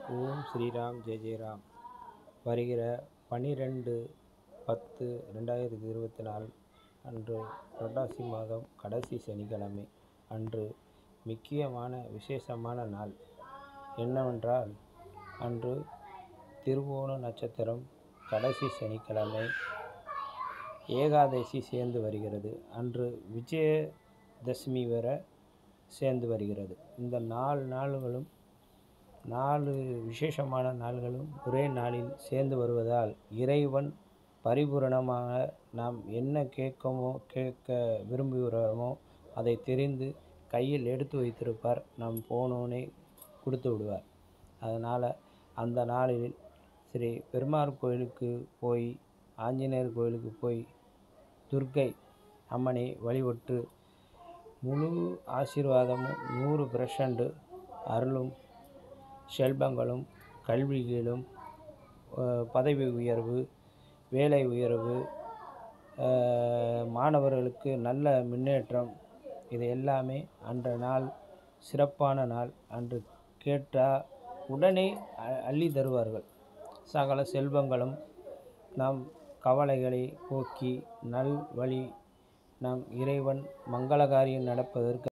ஓம் ஸ்ரீராம் ஜெய் ஜெயராம் வருகிற பன்னிரெண்டு பத்து ரெண்டாயிரத்தி இருபத்தி நாலு அன்று புரட்டாசி மாதம் கடைசி சனிக்கிழமை அன்று முக்கியமான விசேஷமான நாள் என்னவென்றால் அன்று திருவோண நட்சத்திரம் கடைசி சனிக்கிழமை ஏகாதசி சேர்ந்து வருகிறது அன்று விஜயதசமி வர சேர்ந்து வருகிறது இந்த நாலு நாள்களும் நாலு விசேஷமான நாள்களும் ஒரே நாளில் சேர்ந்து வருவதால் இறைவன் பரிபூரணமாக நாம் என்ன கேட்கமோ கேட்க விரும்புகிறோமோ அதை தெரிந்து கையில் எடுத்து வைத்திருப்பார் நாம் போனோனே கொடுத்து விடுவார் அதனால் அந்த நாளில் ஸ்ரீ பெருமாள் கோயிலுக்கு போய் ஆஞ்சநேயர் கோயிலுக்கு போய் துர்க்கை அம்மனை வழிபட்டு முழு ஆசீர்வாதமும் நூறு பெர்சன்ட் அருளும் செல்வங்களும் கல்வியிலும் அஹ், பதவி உயர்வு வேலை உயர்வு அஹ், மாணவர்களுக்கு நல்ல முன்னேற்றம் இது எல்லாமே அன்ற நாள் சிறப்பான நாள் அன்று கேட்டால் உடனே அ- அள்ளி தருவார்கள் சகல செல்வங்களும் நம் கவலைகளை போக்கி நல் வழி நம் இறைவன் மங்கள காரியம் நடப்பதற்கு